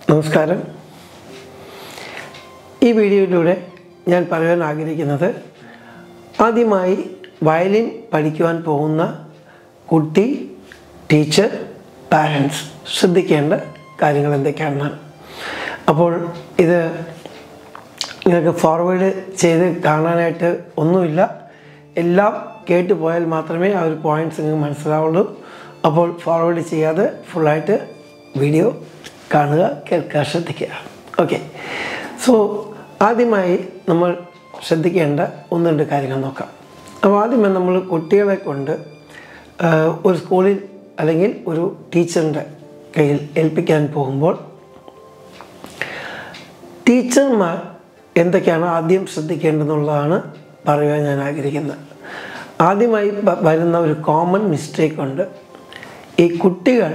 നമസ്കാരം ഈ വീഡിയോയിലൂടെ ഞാൻ പറയാൻ ആഗ്രഹിക്കുന്നത് ആദ്യമായി വയലിൻ പഠിക്കുവാൻ പോകുന്ന കുട്ടി ടീച്ചർ പാരൻസ് ശ്രദ്ധിക്കേണ്ട കാര്യങ്ങൾ എന്തൊക്കെയാണെന്നാണ് അപ്പോൾ ഇത് നിങ്ങൾക്ക് ഫോർവേഡ് ചെയ്ത് കാണാനായിട്ട് ഒന്നുമില്ല എല്ലാം കേട്ട് പോയാൽ മാത്രമേ ആ ഒരു പോയിൻറ്റ്സ് നിങ്ങൾക്ക് മനസ്സിലാവുള്ളൂ അപ്പോൾ ഫോർവേഡ് ചെയ്യാതെ ഫുള്ളായിട്ട് വീഡിയോ കാണുക കേൾക്കുക ശ്രദ്ധിക്കുക ഓക്കെ സോ ആദ്യമായി നമ്മൾ ശ്രദ്ധിക്കേണ്ട ഒന്ന് രണ്ട് കാര്യങ്ങൾ നോക്കാം അപ്പോൾ ആദ്യമേ നമ്മൾ കുട്ടികളെ കൊണ്ട് ആ, ഒരു സ്കൂളിൽ അല്ലെങ്കിൽ ഒരു ടീച്ചറിൻ്റെ കയ്യിൽ ഏൽപ്പിക്കാൻ പോകുമ്പോൾ ടീച്ചർമാർ എന്തൊക്കെയാണ് ആദ്യം ശ്രദ്ധിക്കേണ്ടതെന്നുള്ളതാണ് പറയുവാൻ ഞാൻ ആഗ്രഹിക്കുന്നത് ആദ്യമായി വ- വരുന്ന ഒരു കോമൺ മിസ്റ്റേക്ക് ഉണ്ട് ഈ കുട്ടികൾ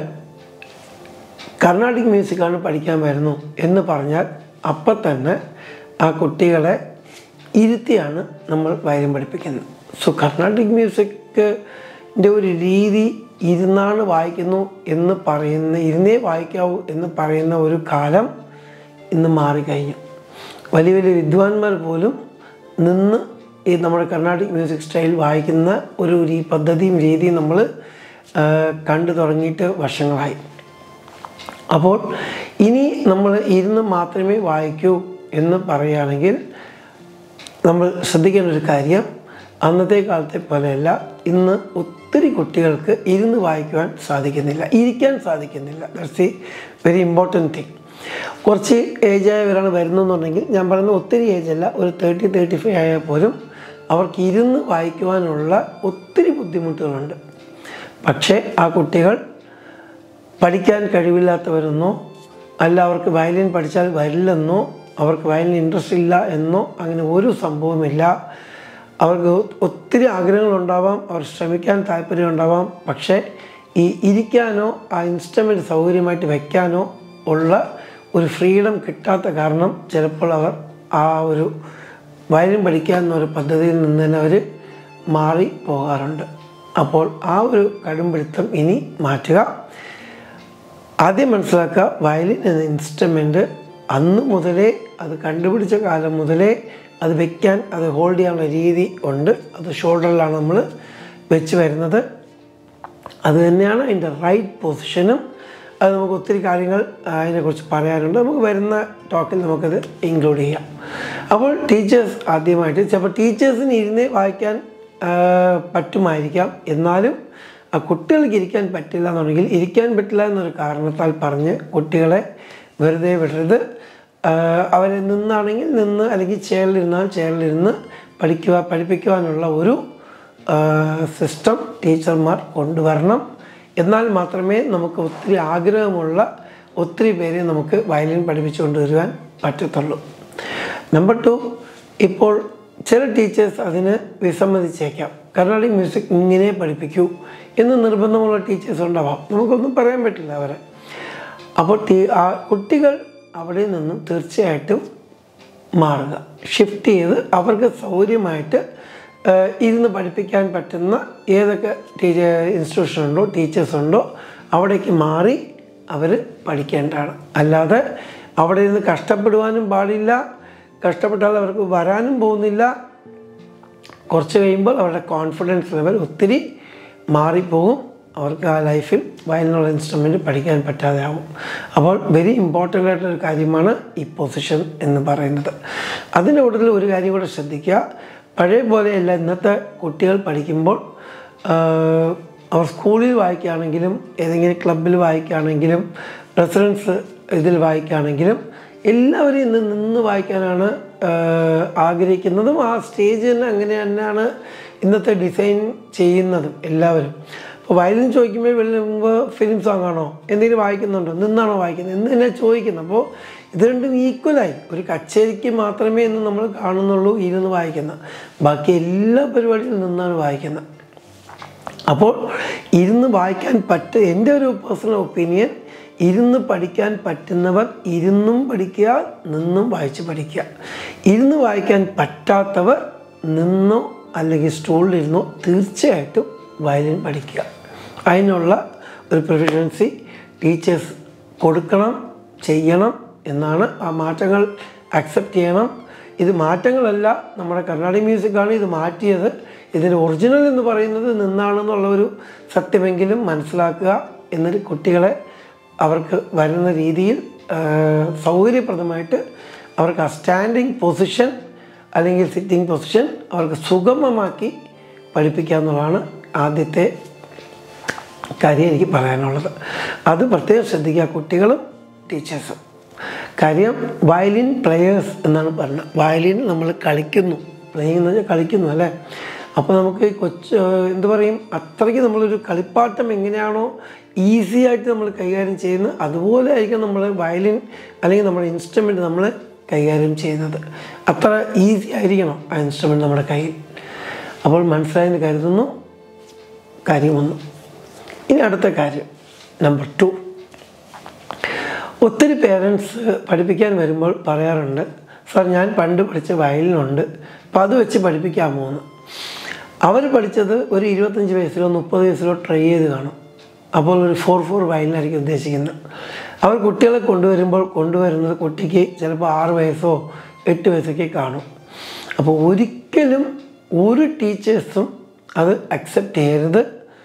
കർണാടിക് മ്യൂസിക്കാണ് പഠിക്കാൻ വരുന്നു എന്ന് പറഞ്ഞാൽ അപ്പം തന്നെ ആ കുട്ടികളെ ഇരുത്തിയാണ് നമ്മൾ വയലിൻ പഠിപ്പിക്കുന്നത് സോ കർണാടിക് മ്യൂസിക്കിൻ്റെ ഒരു രീതി ഇരുന്നാണ് വായിക്കുന്നു എന്ന് പറയുന്ന ഇരുന്നേ വായിക്കാവൂ എന്ന് പറയുന്ന ഒരു കാലം ഇന്ന് മാറിക്കഴിഞ്ഞു വലിയ വലിയ വിദ്വാൻമാർ പോലും നിന്ന് ഈ നമ്മുടെ കർണാടിക് മ്യൂസിക് സ്റ്റൈൽ വായിക്കുന്ന ഒരു രീ പദ്ധതിയും രീതിയും നമ്മൾ കണ്ടു തുടങ്ങിയിട്ട് വർഷങ്ങളായി അപ്പോൾ ഇനി നമ്മൾ ഇരുന്ന് മാത്രമേ വായിക്കൂ എന്ന് പറയുകയാണെങ്കിൽ നമ്മൾ ശ്രദ്ധിക്കേണ്ട ഒരു കാര്യം അന്നത്തെ കാലത്തെ പോലെയല്ല ഇന്ന് ഒത്തിരി കുട്ടികൾക്ക് ഇരുന്ന് വായിക്കുവാൻ സാധിക്കുന്നില്ല ഇരിക്കാൻ സാധിക്കുന്നില്ല that's a very important thing കുറച്ച് ഏജായവരാണ് വരുന്നതെന്നുണ്ടെങ്കിൽ ഞാൻ പറയുന്ന ഒത്തിരി ഏജ് അല്ല ഒരു തേർട്ടി തേർട്ടി ഫൈവ് ആയാൽ പോലും അവർക്ക് ഇരുന്ന് വായിക്കുവാനുള്ള ഒത്തിരി ബുദ്ധിമുട്ടുകളുണ്ട് പക്ഷേ ആ കുട്ടികൾ പഠിക്കാൻ കഴിവില്ലാത്തവരെന്നോ അല്ല അവർക്ക് വയലിൻ പഠിച്ചാൽ വരില്ലെന്നോ അവർക്ക് വയലിൻ ഇൻട്രസ്റ്റ് ഇല്ല എന്നോ അങ്ങനെ ഒരു സംഭവമില്ല അവർക്ക് ഒത്തിരി ആഗ്രഹങ്ങളുണ്ടാവാം അവർ ശ്രമിക്കാൻ താല്പര്യമുണ്ടാവാം പക്ഷേ ഈ ഇരിക്കാനോ ആ ഇൻസ്ട്രുമെൻ്റ് സൗകര്യമായിട്ട് വയ്ക്കാനോ ഉള്ള ഒരു ഫ്രീഡം കിട്ടാത്ത കാരണം ചിലപ്പോൾ അവർ ആ ഒരു വയലിൻ പഠിക്കുക എന്നൊരു പദ്ധതിയിൽ നിന്ന് തന്നെ അവർ മാറി പോകാറുണ്ട് അപ്പോൾ ആ ഒരു കടുംപിടുത്തം ഇനി മാറ്റുക ആദ്യം മനസ്സിലാക്കുക വയലിൻ എന്ന ഇൻസ്ട്രുമെൻ്റ് അന്ന് മുതലേ അത് കണ്ടുപിടിച്ച കാലം മുതലേ അത് വെക്കാൻ അത് ഹോൾഡ് ചെയ്യാനുള്ള രീതി ഉണ്ട് അത് ഷോൾഡറിലാണ് നമ്മൾ വെച്ച് വരുന്നത് അത് തന്നെയാണ് അതിൻ്റെ റൈറ്റ് പൊസിഷനും അത് നമുക്ക് ഒത്തിരി കാര്യങ്ങൾ ആ, അതിനെക്കുറിച്ച് പറയാനുണ്ട് നമുക്ക് വരുന്ന ടോക്കിൽ നമുക്കത് ഇൻക്ലൂഡ് ചെയ്യാം അപ്പോൾ ടീച്ചേഴ്സ് ആദ്യമായിട്ട് ചിലപ്പോൾ ടീച്ചേഴ്സിന് ഇരുന്ന് വായിക്കാൻ ആ, പറ്റുമായിരിക്കാം എന്നാലും ആ കുട്ടികൾക്ക് ഇരിക്കാൻ പറ്റില്ല എന്നുണ്ടെങ്കിൽ ഇരിക്കാൻ പറ്റില്ല എന്നൊരു കാരണത്താൽ പറഞ്ഞ് കുട്ടികളെ വെറുതെ വിടരുത് ആ, അവരെ നിന്നാണെങ്കിൽ നിന്ന് അല്ലെങ്കിൽ ചെയറിലിരുന്നാൽ ചെയറിലിരുന്ന് പഠിക്കുക പഠിപ്പിക്കുവാനുള്ള ഒരു സിസ്റ്റം ടീച്ചർമാർ കൊണ്ടുവരണം എന്നാൽ മാത്രമേ നമുക്ക് ഒത്തിരി ആഗ്രഹമുള്ള ഒത്തിരി പേരെ നമുക്ക് വയലിൻ പഠിപ്പിച്ചു കൊണ്ടുവരുവാൻ പറ്റത്തുള്ളൂ നമ്പർ ടു ഇപ്പോൾ ചില ടീച്ചേഴ്സ് അതിന് വിസമ്മതിച്ചേക്കാം കർണാടിക് മ്യൂസിക് ഇങ്ങനെ പഠിപ്പിക്കൂ എന്ന് നിർബന്ധമുള്ള ടീച്ചേഴ്സ് ഉണ്ടാവാം നമുക്കൊന്നും പറയാൻ പറ്റില്ല അവരെ അപ്പോൾ ടീ ആ കുട്ടികൾ അവിടെ നിന്നും തീർച്ചയായിട്ടും മാറുക ഷിഫ്റ്റ് ചെയ്ത് അവർക്ക് സൗകര്യമായിട്ട് ആ, ഇരുന്ന് പഠിപ്പിക്കാൻ പറ്റുന്ന ഏതൊക്കെ ടീച്ചർ ഇൻസ്റ്റിറ്റ്യൂഷൻ ഉണ്ടോ ടീച്ചേഴ്സ് ഉണ്ടോ അവിടേക്ക് മാറി അവർ പഠിക്കേണ്ടതാണ് അല്ലാതെ അവിടെ ഇരുന്ന് കഷ്ടപ്പെടുവാനും പാടില്ല കഷ്ടപ്പെട്ടാൽ അവർക്ക് വരാനും പോകുന്നില്ല കുറച്ച് കഴിയുമ്പോൾ അവരുടെ കോൺഫിഡൻസ് ലെവൽ ഒത്തിരി മാറിപ്പോകും അവർക്ക് ആ ലൈഫിൽ വയലിനുള്ള ഇൻസ്ട്രുമെൻറ്റ് പഠിക്കാൻ പറ്റാതെ ആവും അപ്പോൾ വെരി ഇമ്പോർട്ടൻ്റ് ആയിട്ടൊരു കാര്യമാണ് ഈ പൊസിഷൻ എന്ന് പറയുന്നത് അതിൻ്റെ കൂട്ടത്തിൽ ഒരു കാര്യം കൂടെ ശ്രദ്ധിക്കുക പഴയ പോലെയല്ല ഇന്നത്തെ കുട്ടികൾ പഠിക്കുമ്പോൾ ആഹ്, അവർ സ്കൂളിൽ വായിക്കുകയാണെങ്കിലും ഏതെങ്കിലും ക്ലബിൽ വായിക്കുകയാണെങ്കിലും റെസിഡൻസ് ഇതിൽ വായിക്കുകയാണെങ്കിലും എല്ലാവരും ഇന്ന് നിന്ന് വായിക്കാനാണ് ആഹ്, ആഗ്രഹിക്കുന്നതും ആ സ്റ്റേജ് തന്നെ അങ്ങനെ തന്നെയാണ് ഇന്നത്തെ ഡിസൈൻ ചെയ്യുന്നതും എല്ലാവരും അപ്പോൾ വയലിൻ ചോദിക്കുമ്പോൾ വെള്ളുമ്പോൾ ഫിലിം സോങ് ആണോ എന്തെങ്കിലും വായിക്കുന്നുണ്ടോ നിന്നാണോ വായിക്കുന്നത് എന്ന് തന്നെ ചോദിക്കുന്നത് അപ്പോൾ ഇത് രണ്ടും ഈക്വലായി ഒരു കച്ചേരിക്ക് മാത്രമേ ഇന്ന് നമ്മൾ കാണുന്നുള്ളൂ ഇരുന്ന് വായിക്കുന്ന ബാക്കി എല്ലാ പരിപാടിയിലും നിന്നാണ് വായിക്കുന്നത് അപ്പോൾ ഇരുന്ന് വായിക്കാൻ പറ്റ എൻ്റെ ഒരു പേഴ്സണൽ ഒപ്പീനിയൻ ഇരുന്ന് പഠിക്കാൻ പറ്റുന്നവർ ഇരുന്നും പഠിക്കുക നിന്നും വായിച്ച് പഠിക്കുക ഇരുന്ന് വായിക്കാൻ പറ്റാത്തവർ നിന്നോ അല്ലെങ്കിൽ സ്റ്റൂളിലിരുന്നോ തീർച്ചയായിട്ടും വയലിൻ പഠിക്കുക അതിനുള്ള ഒരു പ്രൊഫഷൻസി ടീച്ചേഴ്സ് കൊടുക്കണം ചെയ്യണം എന്നാണ് ആ മാറ്റങ്ങൾ അക്സെപ്റ്റ് ചെയ്യണം ഇത് മാറ്റങ്ങളല്ല നമ്മുടെ കർണാടിക് മ്യൂസിക്കാണ് ഇത് മാറ്റിയത് ഇതിൻ്റെ ഒറിജിനൽ എന്ന് പറയുന്നത് നിന്നാണെന്നുള്ള ഒരു സത്യമെങ്കിലും മനസ്സിലാക്കുക എന്നിട്ട് കുട്ടികളെ അവർക്ക് വരുന്ന രീതിയിൽ ആ, സൗകര്യപ്രദമായിട്ട് അവർക്ക് ആ സ്റ്റാൻഡിങ് പൊസിഷൻ അല്ലെങ്കിൽ സിറ്റിംഗ് പൊസിഷൻ അവർക്ക് സുഗമമാക്കി പഠിപ്പിക്കുക എന്നുള്ളതാണ് ആദ്യത്തെ കാര്യം എനിക്ക് പറയാനുള്ളത് അത് പ്രത്യേകം ശ്രദ്ധിക്കുക കുട്ടികളും ടീച്ചേഴ്സും കാര്യം വയലിൻ പ്ലെയേഴ്സ് എന്നാണ് പറഞ്ഞത് വയലിൻ നമ്മൾ കളിക്കുന്നു പ്ലേയിങ് എന്ന് വെച്ചാൽ കളിക്കുന്നു അല്ലേ അപ്പോൾ നമുക്ക് ഈ കൊച്ച് എന്ത് പറയും അത്രയ്ക്ക് നമ്മളൊരു കളിപ്പാട്ടം എങ്ങനെയാണോ ഈസി ആയിട്ട് നമ്മൾ കൈകാര്യം ചെയ്യുന്നത് അതുപോലെ ആയിരിക്കും നമ്മൾ വയലിൻ അല്ലെങ്കിൽ നമ്മുടെ ഇൻസ്ട്രുമെൻറ്റ് നമ്മൾ കൈകാര്യം ചെയ്യുന്നത് അത്ര ഈസി ആയിരിക്കണം ആ ഇൻസ്ട്രുമെൻറ്റ് നമ്മുടെ കയ്യിൽ അപ്പോൾ മനസ്സിലായെന്ന് കരുതുന്നു കാര്യം ഒന്ന് ഇനി അടുത്ത കാര്യം നമ്പർ ടു ഒത്തിരി പേരൻസ് പഠിപ്പിക്കാൻ വരുമ്പോൾ പറയാറുണ്ട് സാർ ഞാൻ പണ്ട് പഠിച്ച വയലിനുണ്ട് അപ്പോൾ അത് വെച്ച് പഠിപ്പിക്കാമോ എന്ന് അവർ പഠിച്ചത് ഒരു ഇരുപത്തഞ്ച് വയസ്സിലോ മുപ്പത് വയസ്സിലോ ട്രൈ ചെയ്ത് കാണും അപ്പോൾ ഒരു ഫോർ ഫോർ വയലിനായിരിക്കും ഉദ്ദേശിക്കുന്നത് അവർ കുട്ടികളെ കൊണ്ടുവരുമ്പോൾ കൊണ്ടുവരുന്നത് കുട്ടിക്ക് ചിലപ്പോൾ ആറ് വയസ്സോ എട്ട് വയസ്സൊക്കെ കാണും അപ്പോൾ ഒരിക്കലും ഒരു ടീച്ചേഴ്സും അത് അക്സെപ്റ്റ് ചെയ്യരുത്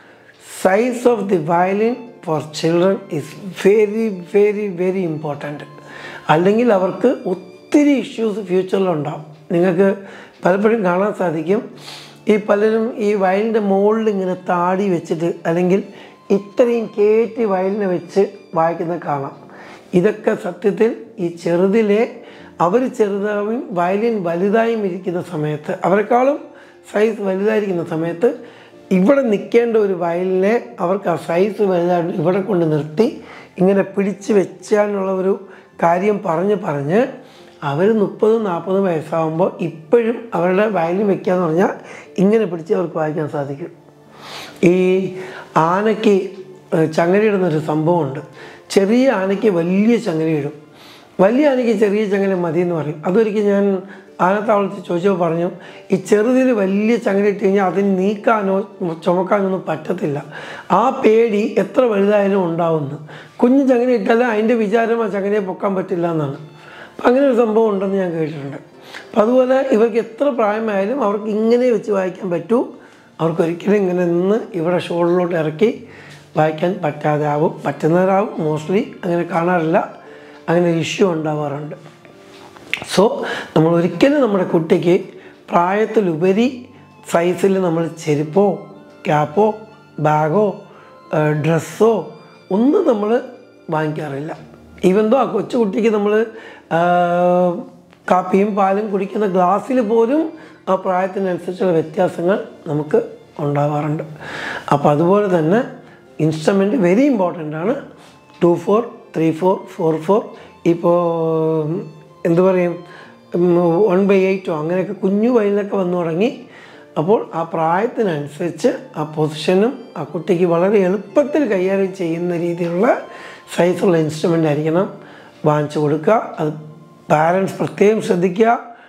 size of the violin for children is very very very important അല്ലെങ്കിൽ അവർക്ക് ഒത്തിരി ഇഷ്യൂസ് ഫ്യൂച്ചറിലുണ്ടാവും നിങ്ങൾക്ക് പലപ്പോഴും കാണാൻ സാധിക്കും ഈ പലരും ഈ വയലിൻ്റെ മുകളിൽ ഇങ്ങനെ താടി വെച്ചിട്ട് അല്ലെങ്കിൽ ഇത്രയും കയറ്റി വയലിനെ വെച്ച് വായിക്കുന്ന കാണാം ഇതൊക്കെ സത്യത്തിൽ ഈ ചെറുതിലെ അവർ ചെറുതായും വയലിൻ വലുതായും ഇരിക്കുന്ന സമയത്ത് അവരെക്കാളും സൈസ് വലുതായിരിക്കുന്ന സമയത്ത് ഇവിടെ നിൽക്കേണ്ട ഒരു വയലിനെ അവർക്ക് ആ സൈസ് വലുതായിട്ട് ഇവിടെ കൊണ്ട് നിർത്തി ഇങ്ങനെ പിടിച്ച് വെച്ചാലുള്ള ഒരു കാര്യം പറഞ്ഞ് പറഞ്ഞ് അവർ മുപ്പതും നാൽപ്പതും വയസ്സാകുമ്പോൾ ഇപ്പോഴും അവരുടെ വയലിൻ വെക്കാന്ന് പറഞ്ഞാൽ ഇങ്ങനെ പിടിച്ച് അവർക്ക് വായിക്കാൻ സാധിക്കും ഈ ആനയ്ക്ക് ഏഹ്, ചങ്ങലയിടുന്നൊരു സംഭവമുണ്ട് ചെറിയ ആനയ്ക്ക് വലിയ ചങ്ങലയിടും വലിയ ആനയ്ക്ക് ചെറിയ ചങ്ങല മതി എന്ന് പറയും അതൊരിക്കൽ ഞാൻ ആനത്താവളത്തിൽ ചോദിച്ചപ്പോൾ പറഞ്ഞു ഈ ചെറുതിൽ വലിയ ചങ്ങല ഇട്ട് കഴിഞ്ഞാൽ അതിന് നീക്കാനോ ചുമക്കാനോ ഒന്നും പറ്റത്തില്ല ആ പേടി എത്ര വലുതായാലും ഉണ്ടാവുന്നു കുഞ്ഞു ചങ്ങല ഇട്ടാലും അതിൻ്റെ വിചാരം ആ ചങ്ങലയെ പൊക്കാൻ പറ്റില്ല എന്നാണ് അപ്പം അങ്ങനെ ഒരു സംഭവം ഉണ്ടെന്ന് ഞാൻ കേട്ടിട്ടുണ്ട് അപ്പം അതുപോലെ ഇവർക്ക് എത്ര പ്രായമായാലും അവർക്ക് ഇങ്ങനെ വെച്ച് വായിക്കാൻ പറ്റൂ അവർക്കൊരിക്കലും ഇങ്ങനെ നിന്ന് ഇവിടെ ഷോളിലോട്ട് ഇറക്കി വായിക്കാൻ പറ്റാതെ ആവും പറ്റുന്നവരാവും മോസ്റ്റ്ലി അങ്ങനെ കാണാറില്ല അങ്ങനെ ഒരു ഇഷ്യൂ ഉണ്ടാവാറുണ്ട് സോ നമ്മൾ ഒരിക്കലും നമ്മുടെ കുട്ടിക്ക് പ്രായത്തിലുപരി സൈസിൽ നമ്മൾ ചെരുപ്പോ ക്യാപ്പോ ബാഗോ ഡ്രസ്സോ ഒന്നും നമ്മൾ വാങ്ങിക്കാറില്ല ഈവൻ ദോ ആ കൊച്ചു കുട്ടിക്ക് നമ്മൾ കാപ്പിയും പാലും കുടിക്കുന്ന ഗ്ലാസ്സിൽ പോലും ആ പ്രായത്തിനനുസരിച്ചുള്ള വ്യത്യാസങ്ങൾ നമുക്ക് ഉണ്ടാവാറുണ്ട് അപ്പോൾ അതുപോലെ തന്നെ ഇൻസ്ട്രുമെൻറ്റ് വെരി ഇമ്പോർട്ടൻ്റ് ആണ് two four three four four four ഇപ്പോൾ എന്തു പറയും വൺ ബൈ എയ്റ്റോ അങ്ങനെയൊക്കെ കുഞ്ഞു വയലിലൊക്കെ വന്നു തുടങ്ങി അപ്പോൾ ആ പ്രായത്തിനനുസരിച്ച് ആ പൊസിഷനും ആ കുട്ടിക്ക് വളരെ എളുപ്പത്തിൽ കൈകാര്യം ചെയ്യുന്ന രീതിയിലുള്ള സൈസുള്ള ഇൻസ്ട്രുമെൻ്റ് ആയിരിക്കണം വാങ്ങിച്ചു കൊടുക്കുക അത് പാരൻസ് പ്രത്യേകം ശ്രദ്ധിക്കുക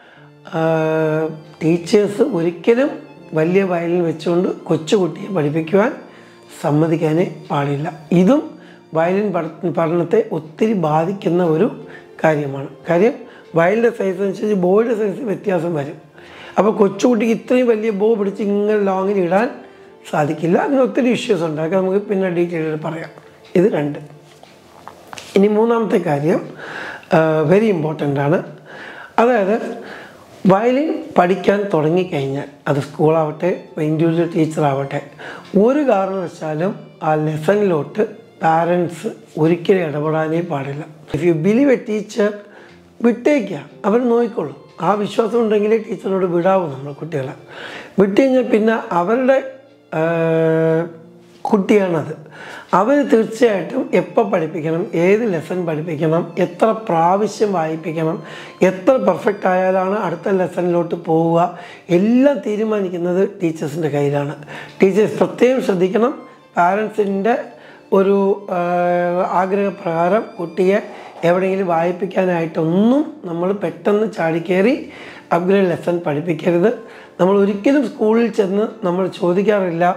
ടീച്ചേഴ്സ് ഒരിക്കലും വലിയ വയലിൽ വെച്ചുകൊണ്ട് കൊച്ചുകുട്ടിയെ പഠിപ്പിക്കുവാൻ സമ്മതിക്കാനേ പാടില്ല ഇതും വയലിൻ പഠ പഠനത്തെ ഒത്തിരി ബാധിക്കുന്ന ഒരു കാര്യമാണ് കാര്യം വയലിൻ്റെ സൈസ് അനുസരിച്ച് ബോയുടെ സൈസ് വ്യത്യാസം വരും അപ്പോൾ കൊച്ചുകുട്ടിക്ക് ഇത്രയും വലിയ ബോ പിടിച്ച് ഇങ്ങനെ ലോങ്ങിൽ ഇടാൻ സാധിക്കില്ല അങ്ങനെ ഒത്തിരി ഇഷ്യൂസ് ഉണ്ട് അതൊക്കെ നമുക്ക് പിന്നെ ഡീറ്റെയിൽ പറയാം ഇത് രണ്ട് ഇനി മൂന്നാമത്തെ കാര്യം വെരി ഇമ്പോർട്ടൻ്റ് ആണ് അതായത് വയലിൻ പഠിക്കാൻ തുടങ്ങിക്കഴിഞ്ഞാൽ അത് സ്കൂളാവട്ടെ ഇൻഡിവിജ്വൽ ടീച്ചറാവട്ടെ ഒരു കാരണവശാലും ആ ലെസണിലോട്ട് പാരൻസ് ഒരിക്കലും ഇടപെടാനേ പാടില്ല if you believe a teacher വിട്ടേക്കുക അവർ നോക്കിക്കോളും ആ വിശ്വാസം ഉണ്ടെങ്കിലേ ടീച്ചറിനോട് വിടാവൂ നമ്മൾ കുട്ടികളെ വിട്ട് കഴിഞ്ഞാൽ പിന്നെ അവരുടെ ആഹ്, കുട്ടിയാണത് അവർ തീർച്ചയായിട്ടും എപ്പോൾ പഠിപ്പിക്കണം ഏത് ലെസൺ പഠിപ്പിക്കണം എത്ര പ്രാവശ്യം വായിപ്പിക്കണം എത്ര പെർഫെക്റ്റ് ആയാലാണ് അടുത്ത ലെസണിലോട്ട് പോവുക എല്ലാം തീരുമാനിക്കുന്നത് ടീച്ചേഴ്സിൻ്റെ കയ്യിലാണ് ടീച്ചേഴ്സ് പ്രത്യേകം ശ്രദ്ധിക്കണം പാരൻസിൻ്റെ ഒരു ആ, ആഗ്രഹപ്രകാരം കുട്ടിയെ എവിടെയെങ്കിലും വായിപ്പിക്കാനായിട്ടൊന്നും നമ്മൾ പെട്ടെന്ന് ചാടിക്കയറി അപ്ഗ്രേഡ് ലെസൺ പഠിപ്പിക്കരുത് നമ്മൾ ഒരിക്കലും സ്കൂളിൽ ചെന്ന് നമ്മൾ ചോദിക്കാറില്ല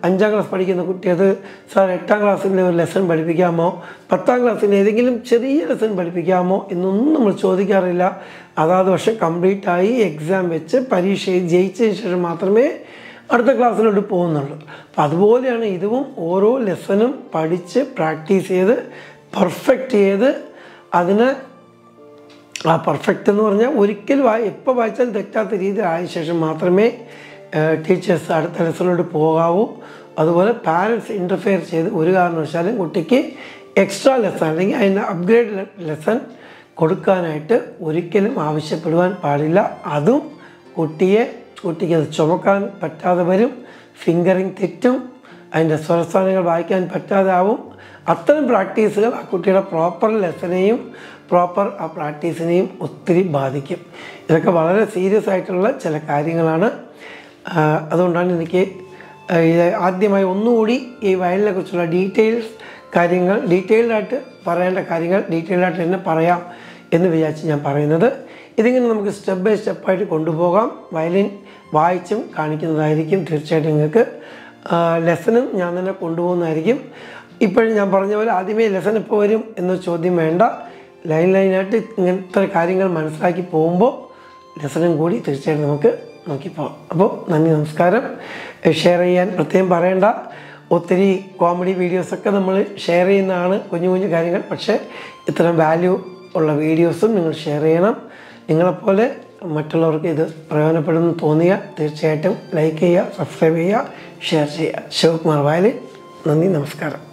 അഞ്ചാം ക്ലാസ് പഠിക്കുന്ന കുട്ടിയത് സാർ എട്ടാം ക്ലാസ്സിൻ്റെ ഒരു ലെസൺ പഠിപ്പിക്കാമോ പത്താം ക്ലാസ്സിൻ്റെ ഏതെങ്കിലും ചെറിയ ലെസൺ പഠിപ്പിക്കാമോ എന്നൊന്നും നമ്മൾ ചോദിക്കാറില്ല അതാത് വർഷം കംപ്ലീറ്റ് ആയി എക്സാം വെച്ച് പരീക്ഷ ജയിച്ചതിന് ശേഷം മാത്രമേ അടുത്ത ക്ലാസ്സിലോട്ട് പോകുന്നുള്ളൂ അപ്പം അതുപോലെയാണ് ഇതും ഓരോ ലെസണും പഠിച്ച് പ്രാക്ടീസ് ചെയ്ത് പെർഫെക്റ്റ് ചെയ്ത് അതിന് ആ പെർഫെക്റ്റ് എന്ന് പറഞ്ഞാൽ ഒരിക്കൽ വായി എപ്പോൾ വായിച്ചാൽ തെറ്റാത്ത രീതിയിൽ ആയ ശേഷം മാത്രമേ ടീച്ചേഴ്സ് അടുത്ത ലെസണിലോട്ട് പോകാവൂ അതുപോലെ പാരൻസ് ഇൻ്റർഫെയർ ചെയ്ത് ഒരു കാരണവശാലും കുട്ടിക്ക് എക്സ്ട്രാ ലെസൺ അല്ലെങ്കിൽ അതിൻ്റെ അപ്ഗ്രേഡ് ലെസൺ കൊടുക്കാനായിട്ട് ഒരിക്കലും ആവശ്യപ്പെടുവാൻ പാടില്ല അതും കുട്ടിയെ കുട്ടിക്ക് അത് ചുമക്കാൻ പറ്റാതെ വരും ഫിംഗറിങ് തെറ്റും അതിൻ്റെ സ്വരസ്ഥാനങ്ങൾ വായിക്കാൻ പറ്റാതെ ആവും അത്തരം പ്രാക്ടീസുകൾ ആ കുട്ടിയുടെ പ്രോപ്പർ ലെസനെയും പ്രോപ്പർ ആ പ്രാക്ടീസിനെയും ഒത്തിരി ബാധിക്കും ഇതൊക്കെ വളരെ സീരിയസ് ആയിട്ടുള്ള ചില കാര്യങ്ങളാണ് ആ, അതുകൊണ്ടാണ് എനിക്ക് ആ, ഇത് ആദ്യമായി ഒന്നുകൂടി ഈ വയലിനെ കുറിച്ചുള്ള ഡീറ്റെയിൽസ് കാര്യങ്ങൾ ഡീറ്റെയിൽഡായിട്ട് പറയേണ്ട കാര്യങ്ങൾ ഡീറ്റെയിൽഡായിട്ട് തന്നെ പറയാം എന്ന് വിചാരിച്ച് ഞാൻ പറയുന്നത് ഇതിങ്ങനെ നമുക്ക് സ്റ്റെപ്പ് ബൈ സ്റ്റെപ്പായിട്ട് കൊണ്ടുപോകാം വയലിൻ വായിച്ചും കാണിക്കുന്നതായിരിക്കും തീർച്ചയായിട്ടും നിങ്ങൾക്ക് ലെസനും ഞാൻ തന്നെ കൊണ്ടുപോകുന്നതായിരിക്കും ഇപ്പോഴും ഞാൻ പറഞ്ഞ പോലെ ആദ്യമേ ലെസൺ എപ്പോൾ വരും എന്ന ചോദ്യം വേണ്ട ലൈൻ ലൈനായിട്ട് ഇങ്ങനത്തെ കാര്യങ്ങൾ മനസ്സിലാക്കി പോകുമ്പോൾ ലെസണും കൂടി തീർച്ചയായിട്ടും നമുക്ക് നോക്കിപ്പോകാം അപ്പോൾ നന്ദി നമസ്കാരം ഷെയർ ചെയ്യാൻ പ്രത്യേകം പറയേണ്ട ഒത്തിരി കോമഡി വീഡിയോസൊക്കെ നമ്മൾ ഷെയർ ചെയ്യുന്നതാണ് കുഞ്ഞു കുഞ്ഞു കാര്യങ്ങൾ പക്ഷേ ഇത്തരം വാല്യൂ ഉള്ള വീഡിയോസും നിങ്ങൾ ഷെയർ ചെയ്യണം നിങ്ങളെപ്പോലെ മറ്റുള്ളവർക്ക് ഇത് പ്രയോജനപ്പെടുമെന്ന് തോന്നിയ തീർച്ചയായിട്ടും ലൈക്ക് ചെയ്യുക സബ്സ്ക്രൈബ് ചെയ്യുക ഷെയർ ചെയ്യുക ശിവകുമാർ വയലിൻ നന്ദി നമസ്കാരം